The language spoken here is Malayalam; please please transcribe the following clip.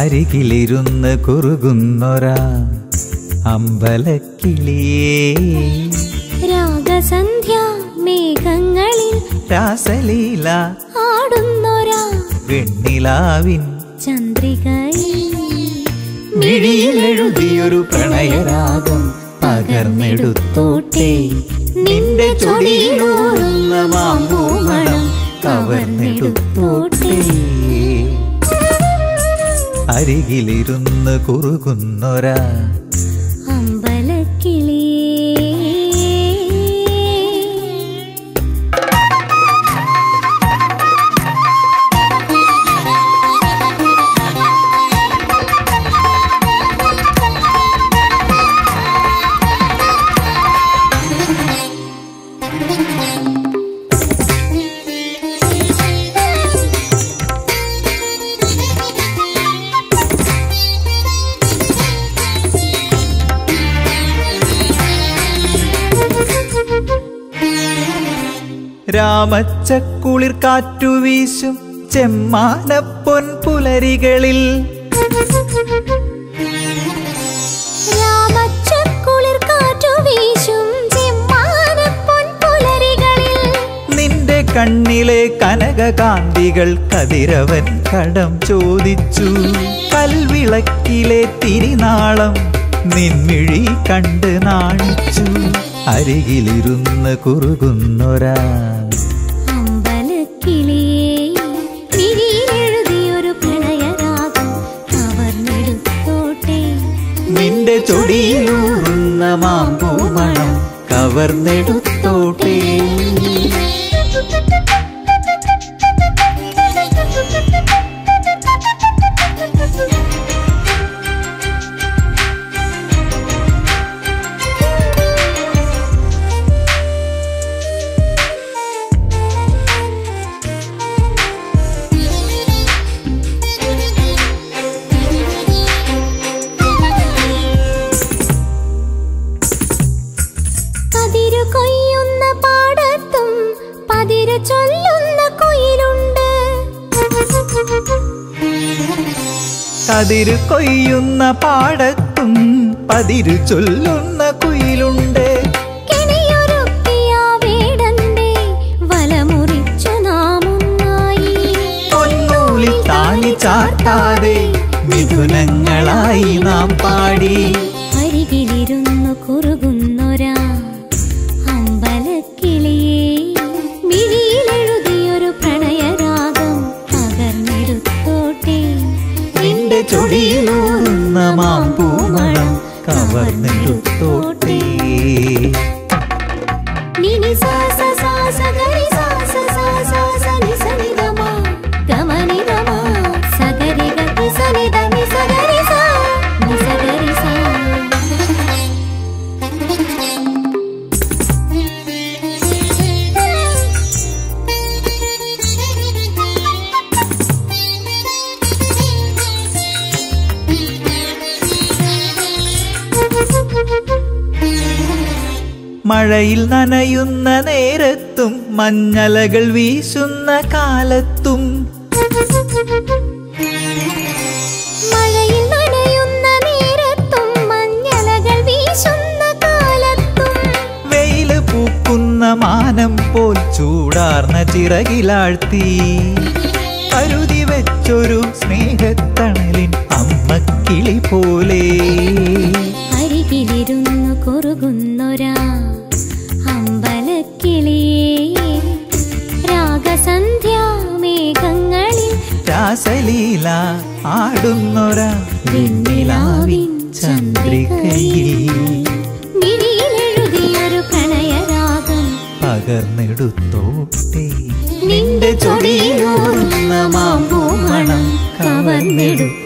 അരികിലിരുന്ന് കുറുകുന്നൊരാ അമ്പലക്കിളിയേ രാഗസന്ധ്യ മേഘങ്ങളിൽ രാസലീല ആടുന്നൊരാ വെണ്ണിലാവിൻ ചന്ദ്രികയിൽ മിഴിയിലെഴുതിയൊരു പ്രണയരാഗം പകർന്നെടുത്തോട്ടെ നിന്റെ ചൊടിയിലൂറുന്ന മാമ്പൂമണം കവർന്നെടുത്തോട്ടെ അരികിലിരുന്ന് കുറുകുന്നൊരാ അമ്പലക്കിളിയേ രാമച്ചക്കുളിർ കാറ്റു വീശും ചെമ്മാനപ്പൊൻ പുലരികളിൽ രാമച്ചക്കുളിർ കാറ്റു വീശും ചെമ്മാനപ്പൊൻ പുലരികളിൽ നിന്റെ കണ്ണിലെ കനകകാന്തികൾ കതിരവൻ കടം ചോദിച്ചു കൽവിളക്കിലെ തിരിനാളം നിൻമിഴി കണ്ട് നാണിച്ചു അരികിലിരുന്ന് കുറുകുന്നൊരാ അമ്പലക്കിളിയേ മിഴിയിലെഴുതിയൊരു പ്രണയരാഗം കവർന്നെടുത്തോട്ടെ നിന്റെ ചൊടിയിലൂറുന്ന മാമ്പൂമണം കവർന്നെടുത്തോട്ടേ കതിരു കൊയ്യുന്ന പാടത്തും പതിരു ചൊല്ലുന്ന കുയിലുണ്ട് കതിര് കൊയ്യുന്ന പാടത്തും പതിരു ചൊല്ലുന്ന കുയിലുണ്ട് കെണിയൊരുക്കിയ വേടന്റെ വലമുറിച്ചു നാം ഒന്നായി പൊന്നൂലിൽ താലി ചാട്ടാതെ മിഥുനങ്ങളായി നാം പാടി അരികിലിരുന്നു കുറുകുന്നൊരാ അമ്പലക്കിളിയേ മിഴിയിലെഴുതിയൊരു പ്രണയരാഗം പകർന്നെടുത്തോട്ടെ നിന്റെ ചൊടിയിലൂറുന്ന മാമ്പൂമണം കവർന്നെടുത്തോട്ടേ നിനി സാ സ സാ സ ഗരി സാ സ സാ സാ സ നി സ നി ധ മ ഗ മ നി ധ മ സ ഗരി ഗ തി സ നി ധ നി സ ഗരി സാ നി സ ഗരി സാ മഴയിൽ നനയുന്ന നേരത്തും മഞ്ഞലകൾ വീശുന്ന കാലത്തും മഴയിൽ നനയുന്ന നേരത്തും മഞ്ഞലകൾ വീശുന്ന കാലത്തും വെയില് പൂക്കുന്ന മാനം പോൽ ചൂടാർന്ന ചിറകിലാഴ്ത്തി കരുതി വെച്ചൊരു സ്നേഹത്തണലിൻ അമ്മക്കിളി പോലെ അരികിലിരുന്നു കുറുകുന്നൊരാ അമ്പലക്കിളിയേ രാഗസന്ധ്യ മേഘങ്ങളിൽ രാസലീല ആടുന്നൊരാ വെണ്ണിലാവിൻ ചന്ദ്രികയിൽ മിഴിയിലെഴുതിയൊരു പ്രണയരാഗം പകർന്നെടുത്തോട്ടെ നിന്റെ ചൊടിയിലൂറുന്ന മാമ്പൂമണം കവർന്നെടുത്തോട്ടെ